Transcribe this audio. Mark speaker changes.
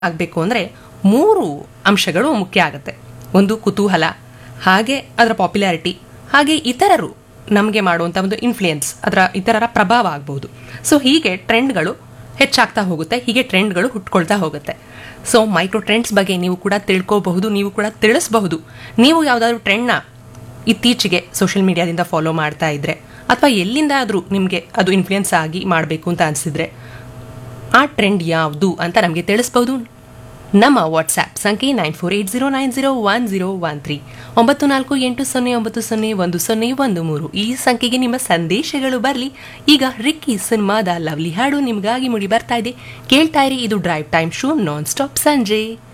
Speaker 1: ಆಗಬೇಕು ಅಂದರೆ ಮೂರು ಅಂಶಗಳು ಮುಖ್ಯ ಆಗುತ್ತೆ ಒಂದು ಕುತೂಹಲ ಹಾಗೆ ಅದರ ಪಾಪ್ಯುಲಾರಿಟಿ ಹಾಗೆ ಇತರರು ನಮಗೆ ಮಾಡುವಂಥ ಒಂದು ಇನ್ಫ್ಲೂಯೆನ್ಸ್ ಅದರ ಇತರರ ಪ್ರಭಾವ ಆಗ್ಬೋದು ಸೊ ಹೀಗೆ ಟ್ರೆಂಡ್ಗಳು ಹೆಚ್ಚಾಗ್ತಾ ಹೋಗುತ್ತೆ ಹೀಗೆ ಟ್ರೆಂಡ್ಗಳು ಹುಟ್ಕೊಳ್ತಾ ಹೋಗುತ್ತೆ ಸೊ ಮೈಕ್ರೋ ಟ್ರೆಂಡ್ಸ್ ಬಗ್ಗೆ ನೀವು ಕೂಡ ತಿಳ್ಕೋಬಹುದು ನೀವು ಕೂಡ ತಿಳಿಸಬಹುದು ನೀವು ಯಾವುದಾದ್ರೂ ಟ್ರೆಂಡ್ನ ಇತ್ತೀಚೆಗೆ ಸೋಷಿಯಲ್ ಮೀಡಿಯಾದಿಂದ ಫಾಲೋ ಮಾಡ್ತಾ ಇದ್ರೆ ಅಥವಾ ಎಲ್ಲಿಂದ ಆದರೂ ನಿಮಗೆ ಅದು ಇನ್ಫ್ಲೂಯೆನ್ಸ್ ಆಗಿ ಮಾಡಬೇಕು ಅಂತ ಅನಿಸಿದ್ರೆ ಆ ಟ್ರೆಂಡ್ ಯಾವುದು ಅಂತ ನಮಗೆ ತಿಳಿಸ್ಬೋದು ನಮ್ಮ ವಾಟ್ಸ್ಆ್ಯಪ್ ಸಂಖ್ಯೆ nine four eight zero nine zero one zero one three ಒಂಬತ್ತು ನಾಲ್ಕು ಎಂಟು ಸೊನ್ನೆ ಒಂಬತ್ತು ಸೊನ್ನೆ ಒಂದು ಸೊನ್ನೆ ಒಂದು ಮೂರು ಈ ಸಂಖ್ಯೆಗೆ ನಿಮ್ಮ ಸಂದೇಶಗಳು ಬರಲಿ ಈಗ ರಿಕ್ಕಿ ಸಿನಿಮಾದ ಲವ್ಲಿ ಹಾಡು ನಿಮಗಾಗಿ ಮುಡಿ ಬರ್ತಾ ಇದೆ ಕೇಳ್ತಾ ಇರಿ ಇದು drive time show non stop ಸಂಜೆ